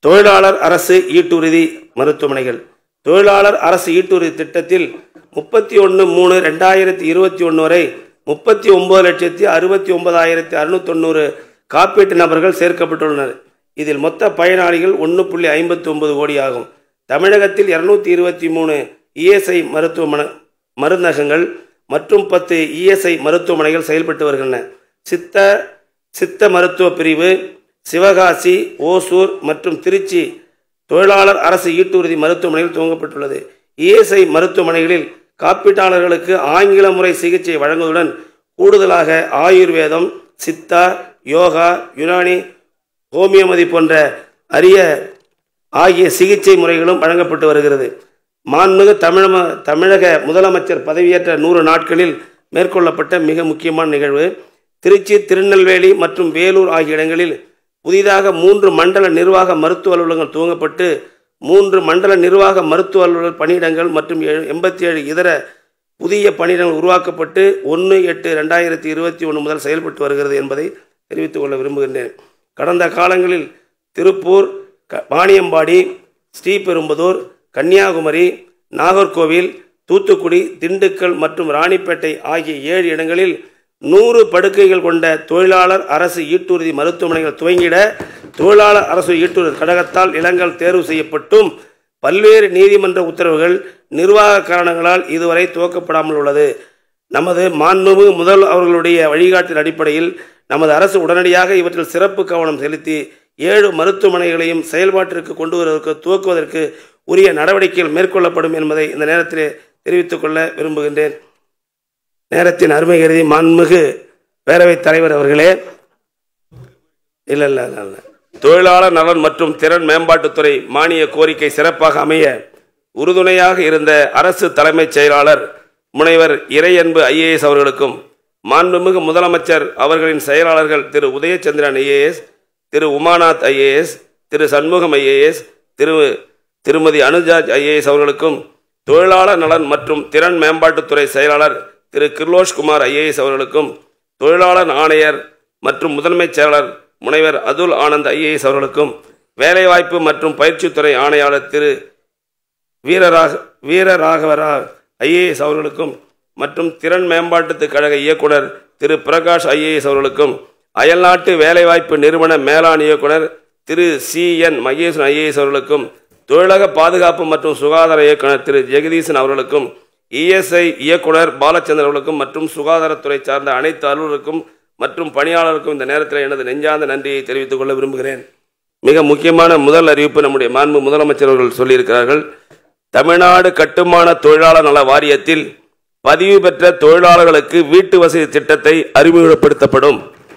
தொழிலாளர் அரசு ஈட்டுறுதி மருத்துவமனைகள் தொழிலாளர் அரசு ஈட்டுறுதி திட்டத்தில் முப்பத்தி ஒன்று மூணு ரெண்டாயிரத்தி இருபத்தி ஒன்று வரை முப்பத்தி ஒன்பது லட்சத்தி அறுபத்தி ஒன்பதாயிரத்தி அறுநூத்தொண்ணூறு காப்பீட்டு நபர்கள் சேர்க்கப்பட்டுள்ளனர் இதில் மொத்த பயனாளிகள் ஒன்று புள்ளி ஐம்பத்தி ஒன்பது கோடி ஆகும் தமிழகத்தில் இருநூத்தி இருபத்தி மூணு இஎஸ்ஐ மருத்துவமனை மருந்தகங்கள் மற்றும் பத்து இஎஸ்ஐ மருத்துவமனைகள் செயல்பட்டு வருகின்றன சித்த சித்த மருத்துவ பிரிவு சிவகாசி ஓசூர் மற்றும் திருச்சி தொழிலாளர் அரசு ஈட்டுறுதி மருத்துவமனையில் துவங்கப்பட்டுள்ளது இஎஸ்ஐ மருத்துவமனைகளில் காப்பீட்டாளர்களுக்கு ஆங்கில முறை சிகிச்சை வழங்குவதுடன் கூடுதலாக ஆயுர்வேதம் சித்தா யோகா யுனானி ஹோமியோபதி போன்ற அரிய ஆகிய சிகிச்சை முறைகளும் வழங்கப்பட்டு வருகிறது மாண்புமிகு தமிழக தமிழக முதலமைச்சர் பதவியேற்ற நூறு நாட்களில் மேற்கொள்ளப்பட்ட மிக முக்கியமான நிகழ்வு திருச்சி திருநெல்வேலி மற்றும் வேலூர் ஆகிய இடங்களில் புதிதாக மூன்று மண்டல நிர்வாக மருத்துவ அலுவலகங்கள் துவங்கப்பட்டு மூன்று மண்டல நிர்வாக மருத்துவ அலுவலர் பணியிடங்கள் மற்றும் எண்பத்தி ஏழு இதர புதிய பணியிடங்கள் உருவாக்கப்பட்டு ஒன்று எட்டு ரெண்டாயிரத்தி இருபத்தி ஒன்று முதல் செயல்பட்டு வருகிறது என்பதை தெரிவித்துக் கொள்ள விரும்புகின்றேன் கடந்த காலங்களில் திருப்பூர் க வாணியம்பாடி ஸ்ரீபெரும்புதூர் கன்னியாகுமரி நாகர்கோவில் தூத்துக்குடி திண்டுக்கல் மற்றும் ராணிப்பேட்டை ஆகிய ஏழு இடங்களில் நூறு படுக்கைகள் கொண்ட தொழிலாளர் அரசு ஈட்டுறுதி மருத்துவமனைகள் துவங்கிட தொழிலாளர் அரசு ஈட்டுறுதி கழகத்தால் நிலங்கள் தேர்வு செய்யப்பட்டும் பல்வேறு நீதிமன்ற உத்தரவுகள் நிர்வாக காரணங்களால் இதுவரை துவக்கப்படாமல் உள்ளது நமது மாண்புமிகு முதல் அவர்களுடைய வழிகாட்டின் அடிப்படையில் நமது அரசு உடனடியாக இவற்றில் சிறப்பு கவனம் செலுத்தி ஏழு மருத்துவமனைகளையும் செயல்பாட்டிற்கு கொண்டு வருவதற்கு துவக்குவதற்கு உரிய நடவடிக்கைகள் மேற்கொள்ளப்படும் என்பதை இந்த நேரத்திலே தெரிவித்துக் கொள்ள விரும்புகின்றேன் நேரத்தின் அருமை கருதி மாண்புமிகு பேரவைத் தலைவர் அவர்களே இல்லை இல்லை இல்லை இல்லை தொழிலாளர் நலன் மற்றும் திறன் மேம்பாட்டுத்துறை மானிய கோரிக்கை சிறப்பாக அமைய உறுதுணையாக இருந்த அரசு தலைமைச் செயலாளர் முனைவர் இறையன்பு ஐஏஎஸ் அவர்களுக்கும் மாண்புமிகு முதலமைச்சர் அவர்களின் செயலாளர்கள் Thiru Udhayachandran IAS Thiru Umanath IAS Thiru Shanmugam IAS Thiru Thirumathi Anu George IAS அவர்களுக்கும் தொழிலாளர் நலன் மற்றும் திறன் மேம்பாட்டுத்துறை செயலாளர் திரு கிர்லோஷ் குமார் ஐஏஎஸ் அவர்களுக்கும் தொழிலாளர் ஆணையர் மற்றும் முதன்மைச் செயலாளர் முனைவர் அதுல் ஆனந்த் ஐஏஎஸ் அவர்களுக்கும் வேலைவாய்ப்பு மற்றும் பயிற்சித்துறை ஆணையாளர் திரு வீரராக வீரராகவரா ஐஏஎஸ் அவர்களுக்கும் மற்றும் திறன் மேம்பாட்டுக் கழக இயக்குனர் திரு பிரகாஷ் ஐஏஎஸ் அவர்களுக்கும் அயல்நாட்டு வேலைவாய்ப்பு நிறுவன மேலாண் இயக்குனர் Thiru C N Maheswaran IAS அவர்களுக்கும் தொழிலக பாதுகாப்பு மற்றும் சுகாதார இயக்குனர் திரு ஜெகதீசன் அவர்களுக்கும் இஎஸ்ஐ இயக்குனர் பாலச்சந்திரன் அவர்களுக்கும் மற்றும் சுகாதாரத்துறை சார்ந்த அனைத்து அலுவலருக்கும் மற்றும் பணியாளருக்கும் இந்த நேரத்தில் எனது நெஞ்சார்ந்த நன்றியை தெரிவித்துக் கொள்ள விரும்புகிறேன் மிக முக்கியமான முதல் அறிவிப்பு நம்முடைய மாண்பு முதலமைச்சர் அவர்கள் சொல்லியிருக்கிறார்கள் தமிழ்நாடு கட்டுமான தொழிலாளர் நல வாரியத்தில் பதிவு பெற்ற தொழிலாளர்களுக்கு வீட்டு வசதி திட்டத்தை அறிமுகப்படுத்தப்படும்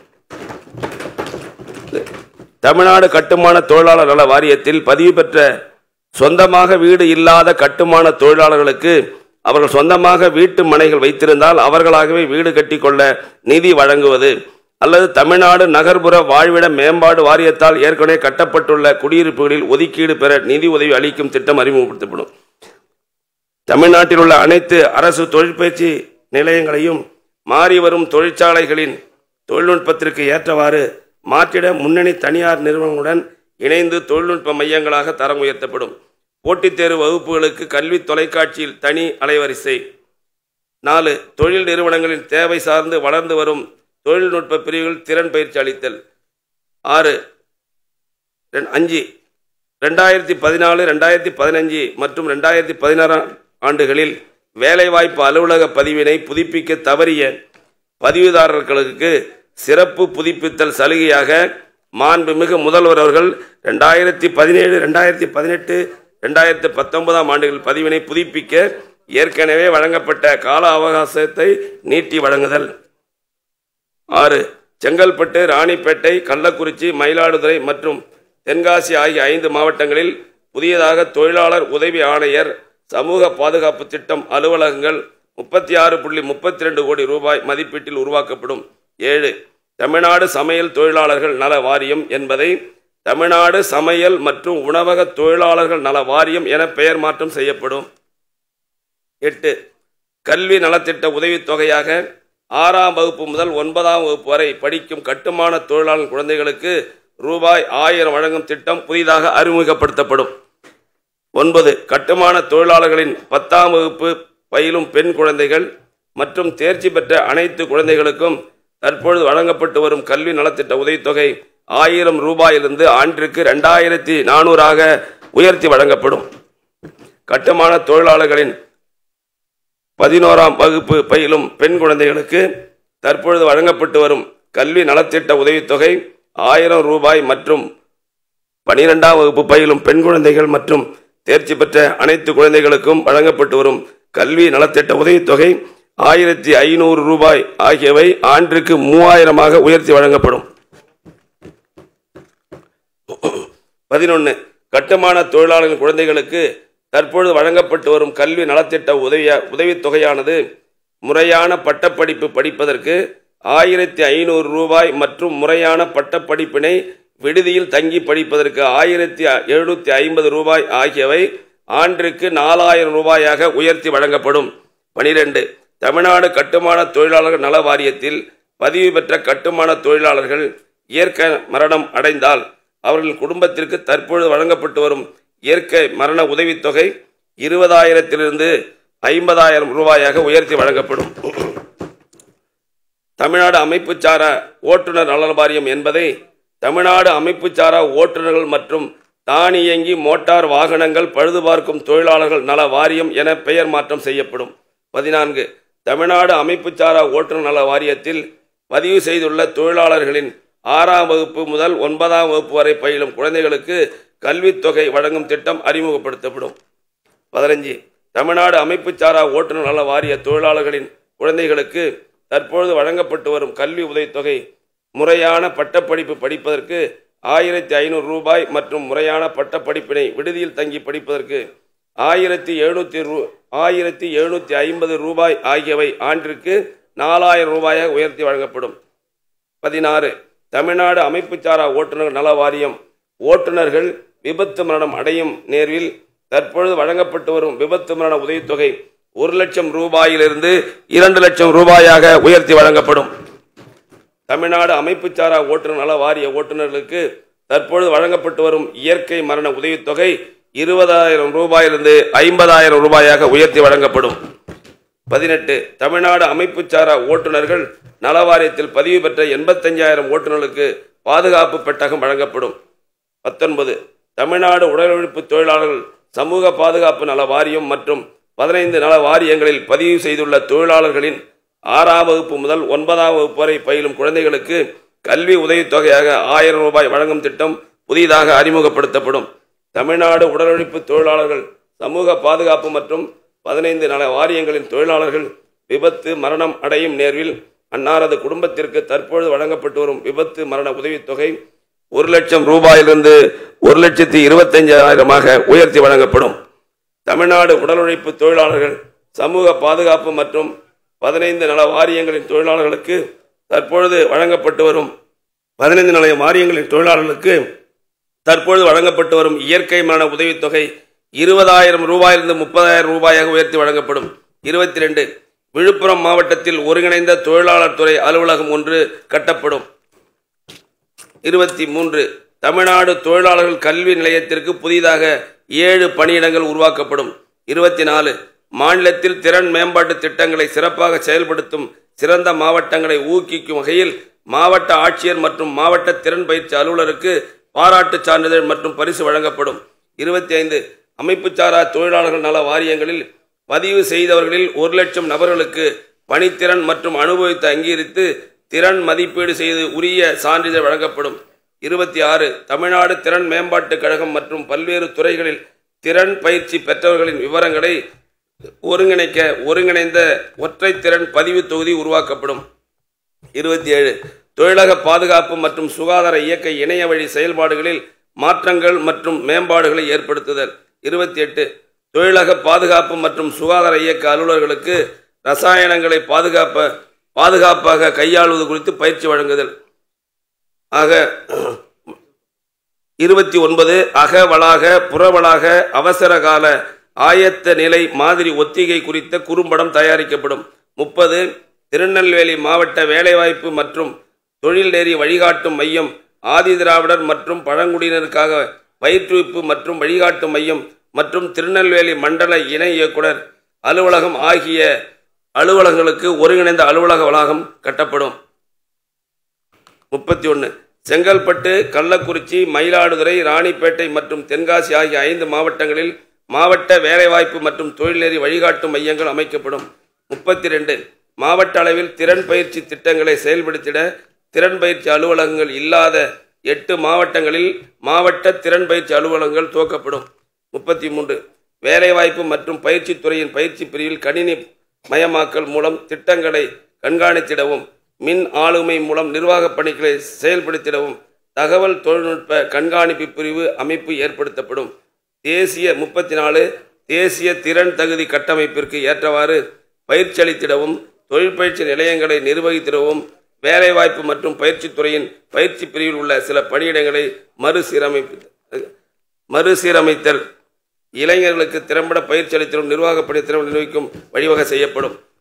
தமிழ்நாடு கட்டுமான தொழிலாளர் நல வாரியத்தில் பதிவு பெற்ற சொந்தமாக வீடு இல்லாத கட்டுமான தொழிலாளர்களுக்கு அவர்கள் சொந்தமாக வீட்டு மனைகள் வைத்திருந்தால் அவர்களாகவே வீடு கட்டிக்கொள்ள நிதி வழங்குவது அல்லது தமிழ்நாடு நகர்ப்புற வாழ்விட மேம்பாடு வாரியத்தால் ஏற்கனவே கட்டப்பட்டுள்ள குடியிருப்புகளில் ஒதுக்கீடு பெற நிதி உதவி அளிக்கும் திட்டம் அறிமுகப்படுத்தப்படும் தமிழ்நாட்டில் உள்ள அனைத்து அரசு தொழிற்பயிற்சி நிலையங்களையும் மாறி வரும் தொழிற்சாலைகளின் தொழில்நுட்பத்திற்கு ஏற்றவாறு மாற்றிட முன்னணி தனியார் நிறுவனங்களுடன் இணைந்து தொழில்நுட்ப மையங்களாக தரம் உயர்த்தப்படும் போட்டித் தேர்வு வகுப்புகளுக்கு கல்வி தொலைக்காட்சியில் தனி அலைவரிசை நாலு தொழில் நிறுவனங்களின் தேவை சார்ந்து வளர்ந்து வரும் தொழில்நுட்ப பிரிவுகள் திறன் பயிற்சி அளித்தல் ஆறு ரெண்- அஞ்சு ரெண்டாயிரத்தி பதினாலு ரெண்டாயிரத்தி பதினஞ்சு மற்றும் ரெண்டாயிரத்தி பதினாறாம் ஆண்டுகளில் வேலைவாய்ப்பு அலுவலக பதிவினை புதுப்பிக்க தவறிய பதிவுதாரர்களுக்கு சிறப்பு புதுப்பித்தல் சலுகையாக மாண்புமிகு முதல்வர் அவர்கள் ரெண்டாயிரத்தி பதினேழு ரெண்டாயிரத்தி பதினெட்டு ரெண்டாயிரத்தி பத்தொன்பதாம் ஆண்டுகள் பதிவினை புதுப்பிக்க ஏற்கனவே வழங்கப்பட்ட கால அவகாசத்தை நீட்டி வழங்குதல் ஆறு செங்கல்பட்டு ராணிப்பேட்டை கள்ளக்குறிச்சி மயிலாடுதுறை மற்றும் தென்காசி ஆகிய ஐந்து மாவட்டங்களில் புதியதாக தொழிலாளர் உதவி ஆணையர் சமூக பாதுகாப்பு திட்டம் அலுவலகங்கள் முப்பத்தி ஆறு புள்ளி முப்பத்தி ரெண்டு கோடி ரூபாய் மதிப்பீட்டில் உருவாக்கப்படும் ஏழு தமிழ்நாடு சமையல் தொழிலாளர்கள் நல வாரியம் என்பதை தமிழ்நாடு சமையல் மற்றும் உணவக தொழிலாளர்கள் நல வாரியம் என பெயர் மாற்றம் செய்யப்படும் எட்டு கல்வி நலத்திட்ட உதவித் தொகையாக ஆறாம் வகுப்பு முதல் ஒன்பதாம் வகுப்பு வரை படிக்கும் கட்டுமான தொழிலாளர் குழந்தைகளுக்கு ரூபாய் ஆயிரம் வழங்கும் திட்டம் புதிதாக அறிமுகப்படுத்தப்படும் ஒன்பது கட்டுமான தொழிலாளர்களின் பத்தாம் வகுப்பு பயிலும் பெண் குழந்தைகள் மற்றும் தேர்ச்சி பெற்ற அனைத்து குழந்தைகளுக்கும் தற்பொழுது வழங்கப்பட்டு வரும் கல்வி நலத்திட்ட உதவித்தொகை ஆயிரம் ரூபாயிலிருந்து ஆண்டிற்கு ரெண்டாயிரத்தி நானூறாக உயர்த்தி வழங்கப்படும் கட்டுமான தொழிலாளர்களின் பதினோராம் வகுப்பு பயிலும் பெண் குழந்தைகளுக்கு தற்பொழுது வழங்கப்பட்டு வரும் கல்வி நலத்திட்ட உதவித்தொகை ஆயிரம் ரூபாய் மற்றும் பனிரெண்டாம் வகுப்பு பயிலும் பெண் குழந்தைகள் மற்றும் தேர்ச்சி பெற்ற அனைத்து குழந்தைகளுக்கும் வழங்கப்பட்டு வரும் கல்வி நலத்திட்ட உதவித்தொகை ஆயிரத்தி ஐநூறு ரூபாய் ஆகியவை ஆண்டிற்கு மூவாயிரமாக உயர்த்தி வழங்கப்படும் பதினொன்று கட்டுமான தொழிலாளர்கள் குழந்தைகளுக்கு தற்பொழுது வழங்கப்பட்டு வரும் கல்வி நலத்திட்ட உதவிய உதவித்தொகையானது முறையான பட்டப்படிப்பு படிப்பதற்கு ஆயிரத்தி ஐநூறு ரூபாய் மற்றும் முறையான பட்டப்படிப்பினை விடுதியில் தங்கி படிப்பதற்கு ஆயிரத்தி எழுநூத்தி ஐம்பது ரூபாய் ஆகியவை ஆண்டிற்கு நாலாயிரம் ரூபாயாக உயர்த்தி வழங்கப்படும் பனிரெண்டு தமிழ்நாடு கட்டுமான தொழிலாளர்கள் நல வாரியத்தில் பதிவு பெற்ற கட்டுமான தொழிலாளர்கள் இயற்கை மரணம் அடைந்தால் அவர்கள் குடும்பத்திற்கு தற்பொழுது வழங்கப்பட்டு வரும் இயற்கை மரண உதவித்தொகை இருபதாயிரத்திலிருந்து ஐம்பதாயிரம் ரூபாயாக உயர்த்தி வழங்கப்படும் தமிழ்நாடு அமைப்புச்சாரா ஓட்டுநர் நலன் வாரியம் என்பதை தமிழ்நாடு அமைப்புச்சாரா ஓட்டுநர்கள் மற்றும் தானியங்கி மோட்டார் வாகனங்கள் பழுது பார்க்கும் தொழிலாளர்கள் நல வாரியம் என பெயர் மாற்றம் செய்யப்படும் பதினான்கு தமிழ்நாடு அமைப்புச்சாரா ஓட்டுநர் நல வாரியத்தில் பதிவு செய்துள்ள தொழிலாளர்களின் ஆறாம் வகுப்பு முதல் ஒன்பதாம் வகுப்பு வரை பயிலும் குழந்தைகளுக்கு கல்வித்தொகை வழங்கும் திட்டம் அறிமுகப்படுத்தப்படும் பதினஞ்சு தமிழ்நாடு அமைப்புச்சாரா ஓட்டுநர் நல வாரிய தொழிலாளர்களின் குழந்தைகளுக்கு தற்பொழுது வழங்கப்பட்டு வரும் கல்வி உதவித்தொகை முறையான பட்டப்படிப்பு படிப்பதற்கு ஆயிரத்தி ஐநூறு ரூபாய் மற்றும் முறையான பட்டப்படிப்பினை விடுதியில் தங்கி படிப்பதற்கு ஆயிரத்தி எழுநூத்தி ரூ ஆயிரத்தி எழுநூத்தி ஐம்பது ரூபாய் ஆகியவை ஆண்டிற்கு நாலாயிரம் ரூபாயாக உயர்த்தி வழங்கப்படும் பதினாறு தமிழ்நாடு அமைப்புச்சாரா ஓட்டுநர் நல வாரியம் ஓட்டுநர்கள் விபத்து மரணம் அடையும் நேர்வில் தற்பொழுது வழங்கப்பட்டு வரும் விபத்து மரண உதவித்தொகை ஒரு லட்சம் ரூபாயிலிருந்து இரண்டு லட்சம் ரூபாயாக உயர்த்தி வழங்கப்படும் தமிழ்நாடு அமைப்புச்சாரா ஓட்டுநர் நல வாரிய ஓட்டுநர்களுக்கு தற்பொழுது வழங்கப்பட்டு வரும் இயற்கை மரண உதவித்தொகை இருபதாயிரம் ரூபாயிலிருந்து ஐம்பதாயிரம் ரூபாயாக உயர்த்தி வழங்கப்படும் பதினெட்டு தமிழ்நாடு அமைப்புச்சாரா ஓட்டுநர்கள் நல வாரியத்தில் பதிவு பெற்ற எண்பத்தஞ்சாயிரம் ஓட்டுநர்களுக்கு பாதுகாப்பு பெட்டகம் வழங்கப்படும் பத்தொன்பது தமிழ்நாடு உடலுழைப்பு தொழிலாளர்கள் சமூக பாதுகாப்பு நல வாரியம் மற்றும் பதினைந்து நல வாரியங்களில் பதிவு செய்துள்ள தொழிலாளர்களின் ஆறாம் வகுப்பு முதல் ஒன்பதாம் வகுப்பு வரை பயிலும் குழந்தைகளுக்கு கல்வி உதவித்தொகையாக ஆயிரம் ரூபாய் வழங்கும் திட்டம் புதிதாக அறிமுகப்படுத்தப்படும் தமிழ்நாடு உடலுழைப்பு தொழிலாளர்கள் சமூக பாதுகாப்பு மற்றும் பதினைந்து நல வாரியங்களின் தொழிலாளர்கள் விபத்து மரணம் அடையும் நேர்வில் அன்னாரது குடும்பத்திற்கு தற்பொழுது வழங்கப்பட்டு வரும் விபத்து மரண உதவித்தொகை ஒரு லட்சம் ரூபாயிலிருந்து ஒரு லட்சத்தி இருபத்தஞ்சாயிரமாக உயர்த்தி வழங்கப்படும் தமிழ்நாடு உடல் உழைப்பு தொழிலாளர்கள் சமூக பாதுகாப்பு மற்றும் பதினைந்து நல வாரியங்களின் தொழிலாளர்களுக்கு தற்பொழுது வழங்கப்பட்டு வரும் பதினைந்து நல வாரியங்களின் தொழிலாளர்களுக்கு தற்பொழுது வழங்கப்பட்டு வரும் இயற்கை மரண உதவித்தொகை இருபதாயிரம் ரூபாயிலிருந்து முப்பதாயிரம் ரூபாயாக உயர்த்தி வழங்கப்படும் இருபத்தி ரெண்டு விழுப்புரம் மாவட்டத்தில் ஒருங்கிணைந்த தொழிலாளர் துறை அலுவலகம் ஒன்று கட்டப்படும் இருபத்தி மூன்று தமிழ்நாடு தொழிலாளர்கள் கல்வி நிலையத்திற்கு புதிதாக ஏழு பணியிடங்கள் உருவாக்கப்படும் இருபத்தி நாலு மாநிலத்தில் திறன் மேம்பாட்டு திட்டங்களை சிறப்பாக செயல்படுத்தும் சிறந்த மாவட்டங்களை ஊக்குவிக்கும் வகையில் மாவட்ட ஆட்சியர் மற்றும் மாவட்ட திறன் பயிற்சி அலுவலருக்கு பாராட்டு சான்றிதழ் மற்றும் பரிசு வழங்கப்படும் இருபத்தி ஐந்து அமைப்புச்சாரா தொழிலாளர்கள் நல வாரியங்களில் பதிவு செய்தவர்களில் ஒரு லட்சம் நபர்களுக்கு பணித்திறன் மற்றும் அனுபவத்தை அங்கீகரித்து திறன் மதிப்பீடு செய்து உரிய சான்றிதழ் வழங்கப்படும் இருபத்தி ஆறு தமிழ்நாடு திறன் மேம்பாட்டுக் கழகம் மற்றும் பல்வேறு துறைகளில் திறன் பயிற்சி பெற்றவர்களின் விவரங்களை ஒருங்கிணைக்க ஒருங்கிணைந்த ஒற்றை திறன் பதிவு தொகுதி உருவாக்கப்படும் இருபத்தி ஏழு தொழிலக பாதுகாப்பு மற்றும் சுகாதார இயக்க இணைய வழி செயல்பாடுகளில் மாற்றங்கள் மற்றும் மேம்பாடுகளை ஏற்படுத்துதல் இருபத்தி எட்டு தொழிலக பாதுகாப்பு மற்றும் சுகாதார இயக்க அலுவலர்களுக்கு ரசாயனங்களை பாதுகாப்ப பாதுகாப்பாக கையாளுவது குறித்து பயிற்சி வழங்குதல் ஆக இருபத்தி ஒன்பது அக வளாக புறவளாக அவசர கால ஆயத்த நிலை மாதிரி ஒத்திகை குறித்த குறும்படம் தயாரிக்கப்படும் முப்பது திருநெல்வேலி மாவட்ட வேலைவாய்ப்பு மற்றும் தொழில் நெறி வழிகாட்டும் மையம் ஆதி திராவிடர் மற்றும் பழங்குடியினருக்காக பயிற்றுவிப்பு மற்றும் வழிகாட்டு மையம் மற்றும் திருநெல்வேலி மண்டல இணை இயக்குனர் அலுவலகம் ஆகிய அலுவலகங்களுக்கு ஒருங்கிணைந்த அலுவலக வளாகம் கட்டப்படும் முப்பத்தி ஒன்று செங்கல்பட்டு கள்ளக்குறிச்சி மயிலாடுதுறை ராணிப்பேட்டை மற்றும் தென்காசி ஆகிய ஐந்து மாவட்டங்களில் மாவட்ட வேலைவாய்ப்பு மற்றும் தொழில்நெறி வழிகாட்டு மையங்கள் அமைக்கப்படும் முப்பத்தி ரெண்டு மாவட்ட அளவில் திறன் பயிற்சி திட்டங்களை செயல்படுத்திட திறன் பயிற்சி அலுவலகங்கள் இல்லாத எட்டு மாவட்டங்களில் மாவட்ட திறன் பயிற்சி அலுவலகங்கள் துவக்கப்படும் முப்பத்தி மூன்று வேலைவாய்ப்பு மற்றும் பயிற்சித் துறையின் பயிற்சி பிரிவில் கணினி மயமாக்கல் மூலம் திட்டங்களை கண்காணித்திடவும் மின் ஆளுமை மூலம் நிர்வாகப் பணிகளை செயல்படுத்திடவும் தகவல் தொழில்நுட்ப கண்காணிப்பு பிரிவு அமைப்பு ஏற்படுத்தப்படும் தேசிய முப்பத்தி நாலு தேசிய திறன் தகுதி கட்டமைப்பிற்கு ஏற்றவாறு பயிற்சி அளித்திடவும் தொழிற்பயிற்சி நிலையங்களை நிர்வகித்திடவும் வேலைவாய்ப்பு மற்றும் பயிற்சித் துறையின் பயிற்சி பிரிவில் உள்ள சில பணியிடங்களை மறுசீரமைப்பு மறுசீரமைத்தல் இளைஞர்களுக்கு திறம்பட பயிற்சி அளித்திடும் நிர்வாகப் பணி திறன் நிர்வகிக்கும் வழிவகை செய்யப்படும்